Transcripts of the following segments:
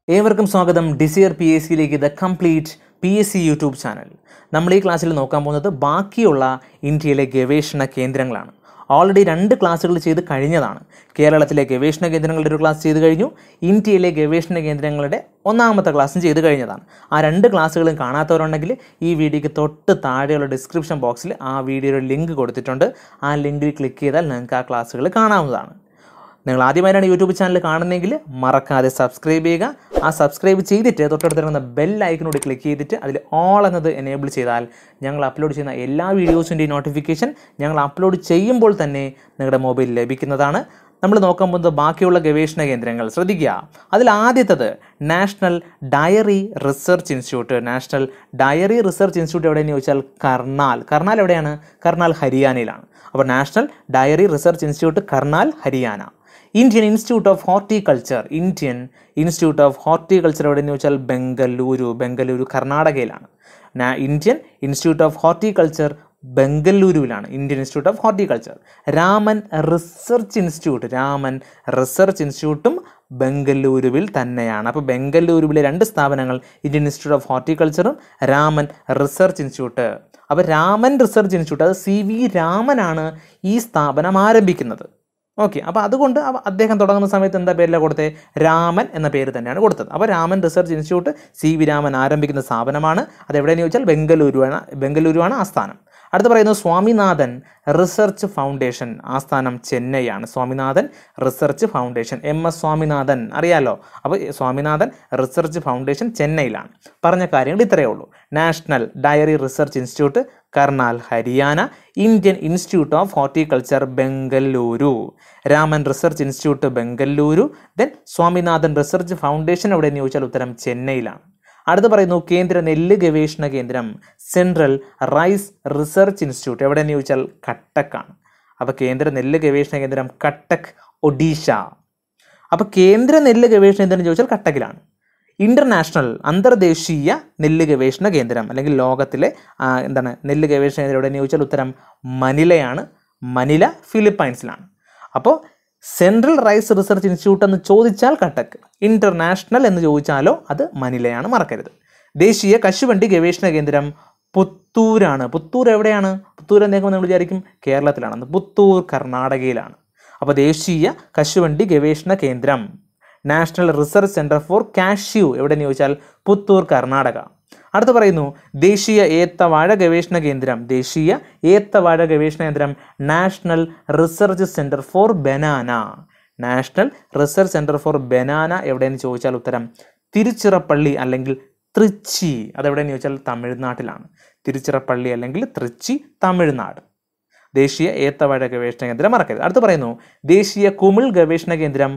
ഏവർക്കും സ്വാഗതം Desire P S സിയിലേക്ക് the complete P S C YouTube channel നമ്മൾ ഈ ക്ലാസ്സിൽ നോക്കാൻ പോകുന്നത് ബാക്കിയുള്ള ഇന്ത്യയിലെ ഗവേഷണ കേന്ദ്രങ്ങളാണ് ഓൾറെഡി രണ്ട് ക്ലാസ്സുകൾ ചെയ്ത് കഴിഞ്ഞതാണ് കേരളത്തിലെ ഗവേഷണ കേന്ദ്രങ്ങളുടെ ഒരു ക്ലാസ് ചെയ്ത് കഴിഞ്ഞു ഇന്ത്യയിലെ ഗവേഷണ കേന്ദ്രങ്ങളുടെ ഒന്നാമത്തെ ക്ലാസ്സും ചെയ്ത് കഴിഞ്ഞതാണ് ആ രണ്ട് ക്ലാസ്സുകളും കാണാത്തവരുണ്ടെങ്കിൽ ഈ വീഡിയോയ്ക്ക് തൊട്ട് താഴെയുള്ള ഡിസ്ക്രിപ്ഷൻ ബോക്സിൽ ആ വീഡിയോയുടെ ലിങ്ക് കൊടുത്തിട്ടുണ്ട് ആ ലിങ്കിൽ ക്ലിക്ക് ചെയ്താൽ നിങ്ങൾക്ക് ആ ക്ലാസ്സുകൾ കാണാവുന്നതാണ് നിങ്ങൾ ആദ്യമായിട്ടാണ് യൂട്യൂബ് ചാനൽ കാണുന്നതെങ്കിൽ മറക്കാതെ സബ്സ്ക്രൈബ് ചെയ്യുക ആ സബ്സ്ക്രൈബ് ചെയ്തിട്ട് തൊട്ടടുത്തിരുന്ന ബെൽ ഐക്കനോട് ക്ലിക്ക് ചെയ്തിട്ട് അതിൽ ഓൾ എന്നത് എനേബിൾ ചെയ്താൽ ഞങ്ങൾ അപ്ലോഡ് ചെയ്യുന്ന എല്ലാ വീഡിയോസിൻ്റെയും നോട്ടിഫിക്കേഷൻ ഞങ്ങൾ അപ്ലോഡ് ചെയ്യുമ്പോൾ തന്നെ നിങ്ങളുടെ മൊബൈലിൽ ലഭിക്കുന്നതാണ് നമ്മൾ നോക്കാൻ പോകുന്നത് ബാക്കിയുള്ള ഗവേഷണ കേന്ദ്രങ്ങൾ ശ്രദ്ധിക്കുക അതിൽ ആദ്യത്തത് National Dairy Research Institute National Dairy Research Institute എവിടെയെന്ന് ചോദിച്ചാൽ കർണാൽ കർണാൽ എവിടെയാണ് കർണാൽ ഹരിയാനയിലാണ് അപ്പോൾ National Dairy Research Institute Karnal Haryana Indian Institute of Horticulture Indian Institute of Horticulture എവിടെയെന്ന് ചോദിച്ചാൽ ബംഗളൂരു ബംഗളൂരു കർണാടകയിലാണ് നാ- ഇന്ത്യൻ ഇൻസ്റ്റിറ്റ്യൂട്ട് ഓഫ് ഹോർട്ടിക്കൾച്ചർ ബംഗളൂരുവിലാണ് Indian Institute of Horticulture Raman Research Institute Raman Research ഇൻസ്റ്റിറ്റ്യൂട്ടും ബംഗളൂരുവിൽ തന്നെയാണ് അപ്പോൾ ബംഗളൂരുവിലെ രണ്ട് സ്ഥാപനങ്ങൾ ഇന്ത്യൻ ഇൻസ്റ്റിറ്റ്യൂട്ട് ഓഫ് ഹോർട്ടിക്കൾച്ചറും രാമൻ റിസർച്ച് ഇൻസ്റ്റിറ്റ്യൂട്ട് അപ്പോൾ രാമൻ റിസർച്ച് ഇൻസ്റ്റിറ്റ്യൂട്ട് അത് സി വി രാമനാണ് ഈ സ്ഥാപനം ആരംഭിക്കുന്നത് ഓക്കെ അപ്പോൾ അതുകൊണ്ട് അവ- അദ്ദേഹം തുടങ്ങുന്ന സമയത്ത് എന്താ പേരിലാണ് കൊടുത്തത് രാമൻ എന്ന പേര് തന്നെയാണ് കൊടുത്തത് അപ്പോൾ Raman Research Institute C V Raman ആരംഭിക്കുന്ന സ്ഥാപനമാണ് അത് എവിടെയെന്ന് ചോദിച്ചാൽ ബംഗളൂരുവാണ് ബംഗളൂരുവാണ് ആസ്ഥാനം അടുത്ത് പറയുന്നത് സ്വാമിനാഥൻ റിസർച്ച് ഫൗണ്ടേഷൻ ആസ്ഥാനം ചെന്നൈയാണ് Swaminathan Research Foundation M S Swaminathan അറിയാലോ അപ്പോൾ സ്വാമിനാഥൻ റിസർച്ച് ഫൗണ്ടേഷൻ ചെന്നൈയിലാണ് പറഞ്ഞ കാര്യങ്ങൾ ഇത്രയേ ഉള്ളൂ National Dairy Research Institute Karnal Haryana Indian Institute of Horticulture Bengaluru Raman Research Institute Bengaluru then Swaminathan Research Foundation എവിടെയെന്ന് ചോദിച്ചാൽ ഉത്തരം ചെന്നൈയിലാണ് അടുത്ത് പറയുന്നു കേന്ദ്ര നെല്ല് ഗവേഷണ കേന്ദ്രം സെൻട്രൽ റൈസ് റിസർച്ച് ഇൻസ്റ്റിറ്റ്യൂട്ട് എവിടെയെന്ന് ചോദിച്ചാൽ കട്ടക്കാണ് അപ്പോൾ കേന്ദ്ര നെല്ല് ഗവേഷണ കേന്ദ്രം കട്ടക്ക് ഒഡീഷ അപ്പോൾ കേന്ദ്ര നെല്ല് ഗവേഷണ കേന്ദ്രം ചോദിച്ചാൽ കട്ടക്കിലാണ് ഇൻ്റർനാഷണൽ അന്തർദേശീയ നെല്ല് ഗവേഷണ കേന്ദ്രം അല്ലെങ്കിൽ ലോകത്തിലെ ആ, എന്താണ് നെല്ല് ഗവേഷണ കേന്ദ്രം എവിടെയെന്ന് ചോദിച്ചാൽ ഉത്തരം മനിലയാണ് മനില ഫിലിപ്പൈൻസിലാണ് അപ്പോൾ സെൻട്രൽ റൈസ് റിസർച്ച് ഇൻസ്റ്റിറ്റ്യൂട്ട് എന്ന് ചോദിച്ചാൽ കട്ടക്ക് ഇൻ്റർനാഷണൽ എന്ന് ചോദിച്ചാലോ അത് മനിലയാണ് മറക്കരുത് ദേശീയ കശുവണ്ടി ഗവേഷണ കേന്ദ്രം പുത്തൂരാണ് പുത്തൂർ എവിടെയാണ് പുത്തൂർ എന്നേക്കും നമ്മൾ വിചാരിക്കും കേരളത്തിലാണ് പുത്തൂർ കർണാടകയിലാണ് അപ്പോൾ ദേശീയ കശുവണ്ടി ഗവേഷണ കേന്ദ്രം National Research Centre for Cashew എവിടെയെന്ന് ചോദിച്ചാൽ പുത്തൂർ കർണാടക അടുത്ത് പറയുന്നു ദേശീയ ഏത്തവാഴ ഗവേഷണ കേന്ദ്രം ദേശീയ ഏത്തവാഴ ഗവേഷണ കേന്ദ്രം National Research Centre for Banana National Research Centre for Banana എവിടെയെന്ന് ചോദിച്ചാൽ ഉത്തരം തിരുച്ചിറപ്പള്ളി അല്ലെങ്കിൽ തൃച്ചി അതെവിടെയെന്ന് ചോദിച്ചാൽ തമിഴ്നാട്ടിലാണ് തിരുച്ചിറപ്പള്ളി അല്ലെങ്കിൽ തൃച്ചി തമിഴ്നാട് ദേശീയ ഏത്തവാഴ ഗവേഷണ കേന്ദ്രം മറക്കരുത് അടുത്ത് പറയുന്നു ദേശീയ കുമിൾ ഗവേഷണ കേന്ദ്രം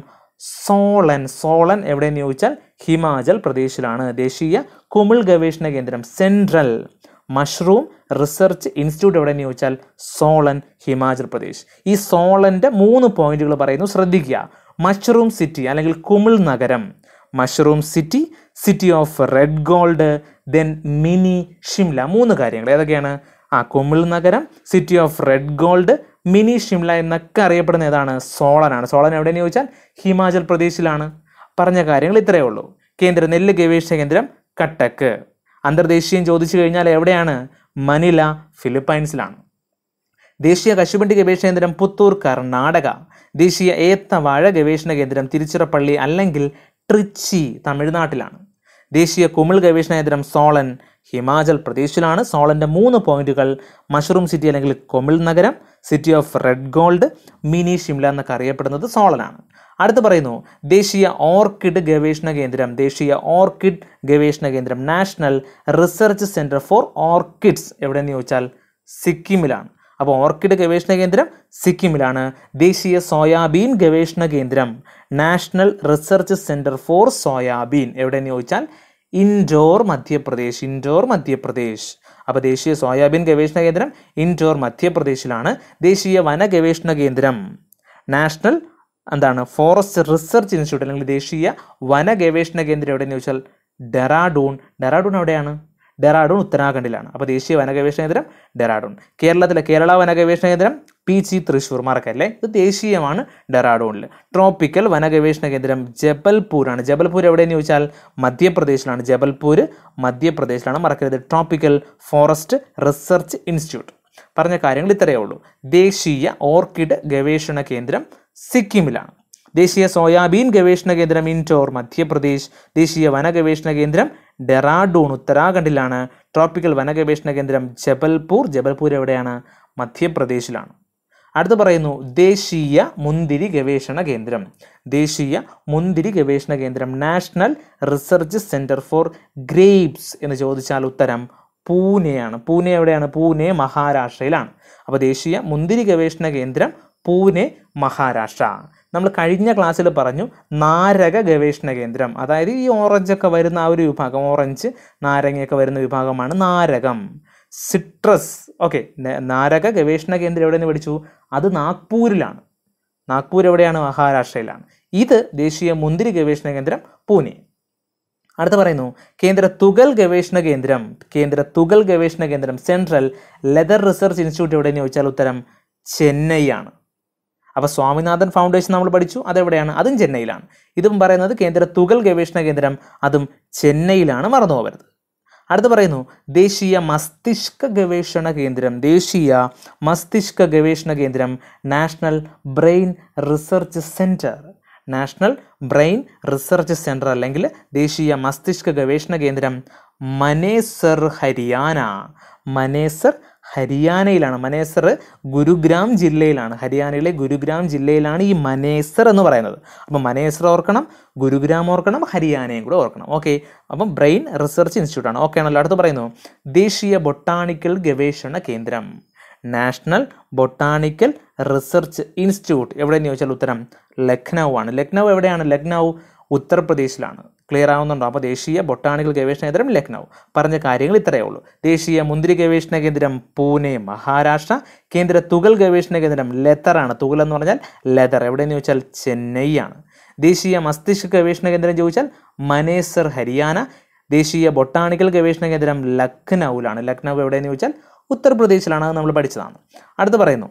സോളൻ സോളൻ എവിടെയെന്ന് ചോദിച്ചാൽ ഹിമാചൽ പ്രദേശിലാണ് ദേശീയ കുമിൾ ഗവേഷണ കേന്ദ്രം സെൻട്രൽ മഷ്റൂം റിസർച്ച് ഇൻസ്റ്റിറ്റ്യൂട്ട് എവിടെയെന്ന് ചോദിച്ചാൽ സോളൻ ഹിമാചൽ പ്രദേശ് ഈ സോളൻ്റെ മൂന്ന് പോയിന്റുകൾ പറയുന്നു ശ്രദ്ധിക്കുക മഷ്റൂം സിറ്റി അല്ലെങ്കിൽ കുമിൾ നഗരം mushroom city city of red gold then mini Shimla മൂന്ന് കാര്യങ്ങൾ ഏതൊക്കെയാണ് ആ കുമിൾ നഗരം city of red gold mini Shimla എന്നൊക്കെ അറിയപ്പെടുന്ന ഏതാണ് സോളനാണ് സോളൻ എവിടെയെന്ന് ചോദിച്ചാൽ ഹിമാചൽ പ്രദേശിലാണ് പറഞ്ഞ കാര്യങ്ങൾ ഇത്രയേ ഉള്ളൂ കേന്ദ്ര നെല്ല് ഗവേഷണ കേന്ദ്രം കട്ടക്ക് അന്തർദേശീയം ചോദിച്ചു കഴിഞ്ഞാൽ എവിടെയാണ് മനില ഫിലിപ്പൈൻസിലാണ് ദേശീയ കശുവണ്ടി ഗവേഷണ കേന്ദ്രം പുത്തൂർ കർണാടക ദേശീയ ഏത്തവാഴ ഗവേഷണ കേന്ദ്രം തിരുച്ചിറപ്പള്ളി അല്ലെങ്കിൽ ട്രിച്ചി തമിഴ്നാട്ടിലാണ് ദേശീയ കുമിൾ ഗവേഷണ കേന്ദ്രം സോളൻ ഹിമാചൽ പ്രദേശിലാണ് സോളൻ്റെ മൂന്ന് പോയിന്റുകൾ മഷ്റൂം സിറ്റി അല്ലെങ്കിൽ കൊമിൾ നഗരം city of red gold mini Shimla എന്നൊക്കെ അറിയപ്പെടുന്നത് സോളനാണ് അടുത്ത് പറയുന്നു ദേശീയ ഓർക്കിഡ് ഗവേഷണ കേന്ദ്രം ദേശീയ ഓർക്കിഡ് ഗവേഷണ കേന്ദ്രം National Research Centre for Orchids എവിടെയെന്ന് ചോദിച്ചാൽ സിക്കിമിലാണ് അപ്പോൾ ഓർക്കിഡ് ഗവേഷണ കേന്ദ്രം സിക്കിമിലാണ് ദേശീയ സോയാബീൻ ഗവേഷണ കേന്ദ്രം National Research Centre for Soybean എവിടെയെന്ന് ചോദിച്ചാൽ ഇൻഡോർ മധ്യപ്രദേശ് ഇൻഡോർ മധ്യപ്രദേശ് അപ്പോൾ ദേശീയ സോയാബീൻ ഗവേഷണ കേന്ദ്രം ഇൻഡോർ മധ്യപ്രദേശിലാണ് ദേശീയ വന ഗവേഷണ കേന്ദ്രം നാഷണൽ എന്താണ് ഫോറസ്റ്റ് റിസർച്ച് ഇൻസ്റ്റിറ്റ്യൂട്ട് അല്ലെങ്കിൽ ദേശീയ വന ഗവേഷണ കേന്ദ്രം എവിടെയെന്ന് ചോദിച്ചാൽ ഡെറാഡൂൺ ഡെറാഡൂൺ എവിടെയാണ് ഡെറാഡൂൺ ഉത്തരാഖണ്ഡിലാണ് അപ്പോൾ ദേശീയ വന ഗവേഷണ കേന്ദ്രം ഡെറാഡൂൺ കേരളത്തിലെ കേരള വന ഗവേഷണ കേന്ദ്രം പി ജി തൃശ്ശൂർ മറക്കല്ലേ ഇത് ദേശീയമാണ് ഡെറാഡൂണിൽ ട്രോപ്പിക്കൽ വന ഗവേഷണ കേന്ദ്രം ജബൽപൂരാണ് ജബൽപൂർ എവിടെയെന്ന് ചോദിച്ചാൽ മധ്യപ്രദേശിലാണ് ജബൽപൂർ മധ്യപ്രദേശിലാണ് മറക്കരുത് ട്രോപ്പിക്കൽ ഫോറസ്റ്റ് റിസർച്ച് ഇൻസ്റ്റിറ്റ്യൂട്ട് പറഞ്ഞ കാര്യങ്ങൾ ഇത്രയേ ഉള്ളൂ ദേശീയ ഓർക്കിഡ് ഗവേഷണ കേന്ദ്രം സിക്കിമിലാണ് ദേശീയ സോയാബീൻ ഗവേഷണ കേന്ദ്രം ഇൻഡോർ മധ്യപ്രദേശ് ദേശീയ വന ഗവേഷണ കേന്ദ്രം ഡെറാഡൂൺ ഉത്തരാഖണ്ഡിലാണ് ട്രോപ്പിക്കൽ വന ഗവേഷണ കേന്ദ്രം ജബൽപൂർ ജബൽപൂർ എവിടെയാണ് മധ്യപ്രദേശിലാണ് അടുത്ത് പറയുന്നു ദേശീയ മുന്തിരി ഗവേഷണ കേന്ദ്രം ദേശീയ മുന്തിരി ഗവേഷണ കേന്ദ്രം National Research Centre for Grapes എന്ന് ചോദിച്ചാൽ ഉത്തരം പൂനെയാണ് പൂനെ എവിടെയാണ് പൂനെ മഹാരാഷ്ട്രയിലാണ് അപ്പോൾ ദേശീയ മുന്തിരി ഗവേഷണ കേന്ദ്രം പൂനെ മഹാരാഷ്ട്ര നമ്മൾ കഴിഞ്ഞ ക്ലാസ്സിൽ പറഞ്ഞു നാരക ഗവേഷണ കേന്ദ്രം അതായത് ഈ ഓറഞ്ചൊക്കെ വരുന്ന ആ ഒരു വിഭാഗം ഓറഞ്ച് നാരങ്ങയൊക്കെ വരുന്ന വിഭാഗമാണ് നാരകം സിട്രസ് ഓക്കെ നാരക ഗവേഷണ കേന്ദ്രം എവിടെയെന്ന് പഠിച്ചു അത് നാഗ്പൂരിലാണ് നാഗ്പൂർ എവിടെയാണ് മഹാരാഷ്ട്രയിലാണ് ഇത് ദേശീയ മുന്തിരി ഗവേഷണ കേന്ദ്രം പൂനെ അടുത്ത പറയുന്നു കേന്ദ്ര തുകൽ ഗവേഷണ കേന്ദ്രം കേന്ദ്ര തുകൽ ഗവേഷണ കേന്ദ്രം സെൻട്രൽ ലെതർ റിസർച്ച് ഇൻസ്റ്റിറ്റ്യൂട്ട് എവിടെയെന്ന് ചോദിച്ചാൽ ഉത്തരം ചെന്നൈ ആണ് അപ്പോൾ സ്വാമിനാഥൻ ഫൗണ്ടേഷൻ നമ്മൾ പഠിച്ചു അതെവിടെയാണ് അതും ചെന്നൈയിലാണ് ഇതും പറയുന്നത് കേന്ദ്ര തുകൽ ഗവേഷണ കേന്ദ്രം അതും ചെന്നൈയിലാണ് മറന്നു പോകരുത് അടുത്ത് പറയുന്നു ദേശീയ മസ്തിഷ്ക ഗവേഷണ കേന്ദ്രം ദേശീയ മസ്തിഷ്ക ഗവേഷണ കേന്ദ്രം National Brain Research Centre National Brain Research Centre അല്ലെങ്കിൽ ദേശീയ മസ്തിഷ്ക ഗവേഷണ കേന്ദ്രം മനേസർ ഹരിയാന മനേസർ ഹരിയാനയിലാണ് മനേസർ ഗുരുഗ്രാം ജില്ലയിലാണ് ഹരിയാനയിലെ ഗുരുഗ്രാം ജില്ലയിലാണ് ഈ മനേസർ എന്ന് പറയുന്നത് അപ്പം മനേസർ ഓർക്കണം ഗുരുഗ്രാം ഓർക്കണം ഹരിയാനയും കൂടെ ഓർക്കണം ഓക്കെ അപ്പം ബ്രെയിൻ റിസർച്ച് ഇൻസ്റ്റിറ്റ്യൂട്ട് ആണ് ഓക്കെ ആണല്ലോ അടുത്ത് പറയുന്നു ദേശീയ ബൊട്ടാണിക്കൽ ഗവേഷണ കേന്ദ്രം നാഷണൽ ബൊട്ടാണിക്കൽ റിസർച്ച് ഇൻസ്റ്റിറ്റ്യൂട്ട് എവിടെയെന്ന് ചോദിച്ചാൽ ഉത്തരം ലക്നൗ ആണ് ലക്നൗ എവിടെയാണ് ലക്നൗ ഉത്തർപ്രദേശിലാണ് ക്ലിയർ ആവുന്നുണ്ടോ അപ്പോൾ ദേശീയ ബൊട്ടാണിക്കൽ ഗവേഷണ കേന്ദ്രം ലക്നൗ പറഞ്ഞ കാര്യങ്ങൾ ഇത്രയേ ഉള്ളൂ ദേശീയ മുന്തിരി ഗവേഷണ കേന്ദ്രം പൂനെ മഹാരാഷ്ട്ര കേന്ദ്ര തുകൽ ഗവേഷണ കേന്ദ്രം ലെതറാണ് തുകൽ എന്ന് പറഞ്ഞാൽ ലെതർ എവിടെയെന്ന് ചോദിച്ചാൽ ചെന്നൈ ആണ് ദേശീയ മസ്തിഷ്ക ഗവേഷണ കേന്ദ്രം ചോദിച്ചാൽ മനേസർ ഹരിയാന ദേശീയ ബൊട്ടാണിക്കൽ ഗവേഷണ കേന്ദ്രം ലക്നൌവിലാണ് ലക്നൗ എവിടെയെന്ന് ചോദിച്ചാൽ ഉത്തർപ്രദേശിലാണ് അത് നമ്മൾ പഠിച്ചതാണ് അടുത്ത് പറയുന്നു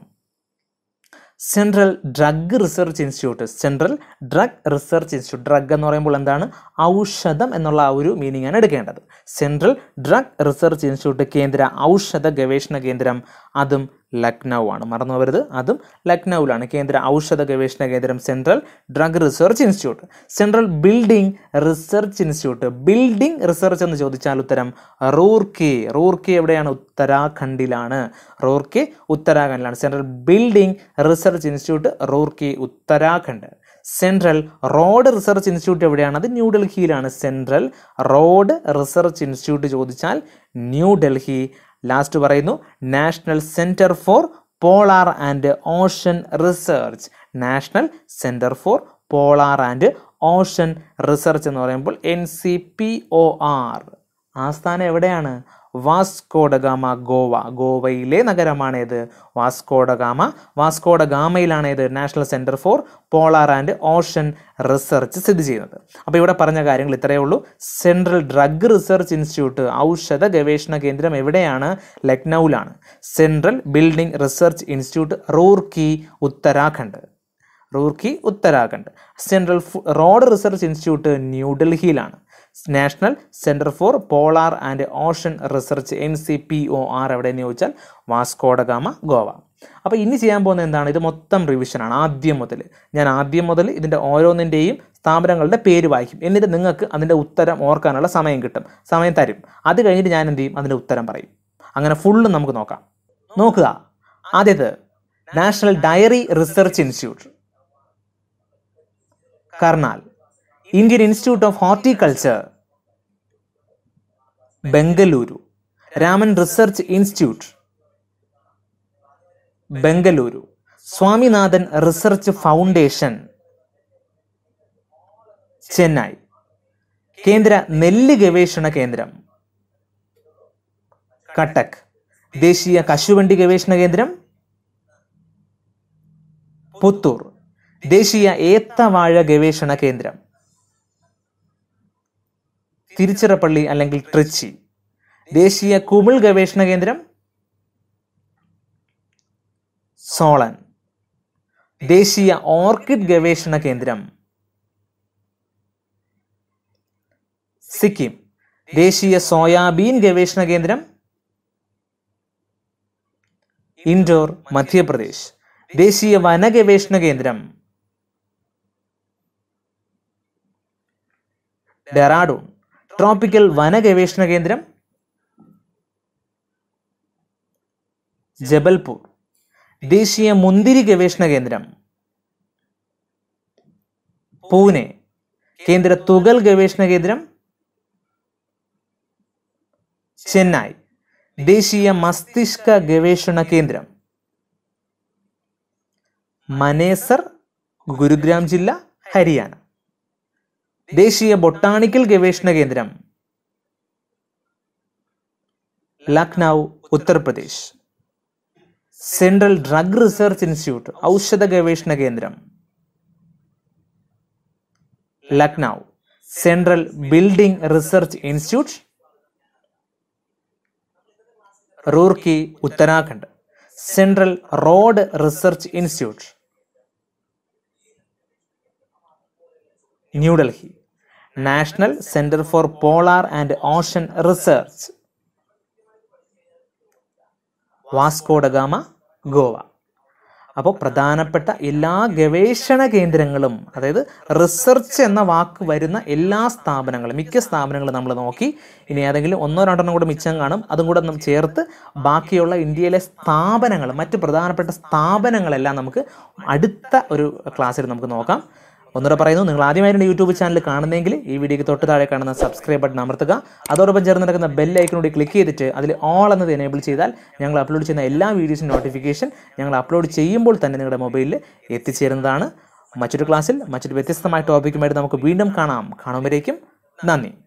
Central Drug Research Institute Central Drug Research Institute drug എന്ന് പറയുമ്പോൾ എന്താണ് ഔഷധം എന്നുള്ള ആ ഒരു മീനിങ് ആണ് എടുക്കേണ്ടത് സെൻട്രൽ ഡ്രഗ് റിസർച്ച് ഇൻസ്റ്റിറ്റ്യൂട്ട് കേന്ദ്ര ഔഷധ ഗവേഷണ കേന്ദ്രം അതും ലക്നൗ ആണ് മറന്നു പോകരുത് അതും ലക്നൌവിലാണ് കേന്ദ്ര ഔഷധ ഗവേഷണ കേന്ദ്രം Central Drug Research Institute Central Building Research Institute building research എന്ന് ചോദിച്ചാൽ ഉത്തരം റൂർക്കി റൂർക്കി എവിടെയാണ് ഉത്തരാഖണ്ഡിലാണ് റൂർക്കി ഉത്തരാഖണ്ഡിലാണ് Central Building Research Institute Roorkee Uttarakhand Central Road Research Institute എവിടെയാണ് അത് ന്യൂഡൽഹിയിലാണ് സെൻട്രൽ റോഡ് റിസർച്ച് ഇൻസ്റ്റിറ്റ്യൂട്ട് ചോദിച്ചാൽ ന്യൂഡൽഹി ലാസ്റ്റ് പറയുന്നു National Centre for Polar and Ocean Research National Centre for Polar and Ocean Research എന്ന് പറയുമ്പോൾ N C P O R ആസ്ഥാനം എവിടെയാണ് വാസ്കോഡഗാമ ഗോവ ഗോവയിലെ നഗരമാണേത് വാസ്കോഡഗാമ വാസ്കോഡഗാമയിലാണ് ഇത് National Centre for Polar and Ocean Research സ്ഥിതി ചെയ്യുന്നത് അപ്പോൾ ഇവിടെ പറഞ്ഞ കാര്യങ്ങൾ ഇത്രയേ ഉള്ളൂ സെൻട്രൽ ഡ്രഗ് റിസർച്ച് ഇൻസ്റ്റിറ്റ്യൂട്ട് ഔഷധ ഗവേഷണ കേന്ദ്രം എവിടെയാണ് ലക്നൌവിലാണ് Central Building Research Institute Roorkee Uttarakhand Roorkee Uttarakhand Central Road Research Institute ന്യൂഡൽഹിയിലാണ് National Centre for Polar and Ocean Research N C P O R എവിടെയെന്ന് ചോദിച്ചാൽ വാസ്കോഡഗാമ ഗോവ അപ്പോൾ ഇനി ചെയ്യാൻ പോകുന്നത് എന്താണ് ഇത് മൊത്തം റിവിഷനാണ് ആദ്യം മുതൽ ഞാൻ ആദ്യം മുതൽ ഇതിൻ്റെ ഓരോന്നിൻ്റെയും സ്ഥാപനങ്ങളുടെ പേര് വായിക്കും എന്നിട്ട് നിങ്ങൾക്ക് അതിൻ്റെ ഉത്തരം ഓർക്കാനുള്ള സമയം കിട്ടും സമയം തരും അത് കഴിഞ്ഞിട്ട് ഞാൻ എന്ത് ചെയ്യും അതിൻ്റെ ഉത്തരം പറയും അങ്ങനെ ഫുള്ള് നമുക്ക് നോക്കാം നോക്കുക ആദ്യത്ത് National Dairy Research Institute Karnal Indian Institute of Horticulture Bengaluru Raman Research Institute Bengaluru Swaminathan Research Foundation Chennai കേന്ദ്ര നെല്ല് ഗവേഷണ കേന്ദ്രം കട്ടക് ദേശീയ കശുവണ്ടി ഗവേഷണ കേന്ദ്രം പുത്തൂർ ദേശീയ ഏത്തവാഴ ഗവേഷണ കേന്ദ്രം തിരുച്ചിറപ്പള്ളി അല്ലെങ്കിൽ ട്രിച്ചി ദേശീയ കുമിൾ ഗവേഷണ കേന്ദ്രം സോളൻ ദേശീയ ഓർക്കിഡ് ഗവേഷണ കേന്ദ്രം സിക്കിം ദേശീയ സോയാബീൻ ഗവേഷണ കേന്ദ്രം ഇൻഡോർ മധ്യപ്രദേശ് ദേശീയ വന ഗവേഷണ കേന്ദ്രം ഡെറാഡൂൺ ട്രോപ്പിക്കൽ വന ഗവേഷണ കേന്ദ്രം ജബൽപൂർ ദേശീയ മുന്തിരി ഗവേഷണ കേന്ദ്രം പൂനെ കേന്ദ്ര തുകൽ ഗവേഷണ കേന്ദ്രം ചെന്നൈ ദേശീയ മസ്തിഷ്ക ഗവേഷണ കേന്ദ്രം മനേസർ ഗുരുഗ്രാം ജില്ല ഹരിയാന ദേശീയ ബൊട്ടാണിക്കൽ ഗവേഷണ കേന്ദ്രം Lucknow Uttar Pradesh Central Drug Research Institute ഔഷധ ഗവേഷണ കേന്ദ്രം Lucknow Central Building Research Institute Roorkee Uttarakhand Central Road Research Institute New Delhi National Centre for Polar and Ocean Research Vasco da Gama Goa അപ്പോൾ പ്രധാനപ്പെട്ട എല്ലാ ഗവേഷണ കേന്ദ്രങ്ങളും അതായത് റിസർച്ച് എന്ന വാക്ക് വരുന്ന എല്ലാ സ്ഥാപനങ്ങളും മിക്ക സ്ഥാപനങ്ങളും നമ്മൾ നോക്കി ഇനി ഏതെങ്കിലും ഒന്നോ രണ്ടെണ്ണം കൂടെ മിച്ചം കാണും അതും കൂടെ നമ്മൾ ചേർത്ത് ബാക്കിയുള്ള ഇന്ത്യയിലെ സ്ഥാപനങ്ങൾ മറ്റ് പ്രധാനപ്പെട്ട സ്ഥാപനങ്ങളെല്ലാം നമുക്ക് അടുത്ത ഒരു ക്ലാസ്സിൽ നമുക്ക് നോക്കാം ഒന്നുകൂടെ പറയുന്നു നിങ്ങൾ ആദ്യമായിട്ട് യൂട്യൂബ് ചാനൽ കാണുന്നെങ്കിൽ ഈ വീഡിയോക്ക് തൊട്ട് താഴെ കാണുന്ന സബ്സ്ക്രൈബ് ബട്ടൺ അമർത്തുക അതോടൊപ്പം ചേർന്ന് നടക്കുന്ന ബെൽ ഐക്കണോട് ക്ലിക്ക് ചെയ്തിട്ട് അതിൽ ഓൾ എന്നത് എനേബിൾ ചെയ്താൽ ഞങ്ങൾ അപ്ലോഡ് ചെയ്യുന്ന എല്ലാ വീഡിയോസിൻ്റെ നോട്ടിഫിക്കേഷൻ ഞങ്ങൾ അപ്ലോഡ് ചെയ്യുമ്പോൾ തന്നെ നിങ്ങളുടെ മൊബൈലിൽ എത്തിച്ചേരുന്നതാണ് മറ്റൊരു ക്ലാസ്സിൽ മറ്റൊരു വ്യത്യസ്തമായ ടോപ്പിക്കുമായിട്ട് നമുക്ക് വീണ്ടും കാണാം കാണുമ്പോഴേക്കും നന്ദി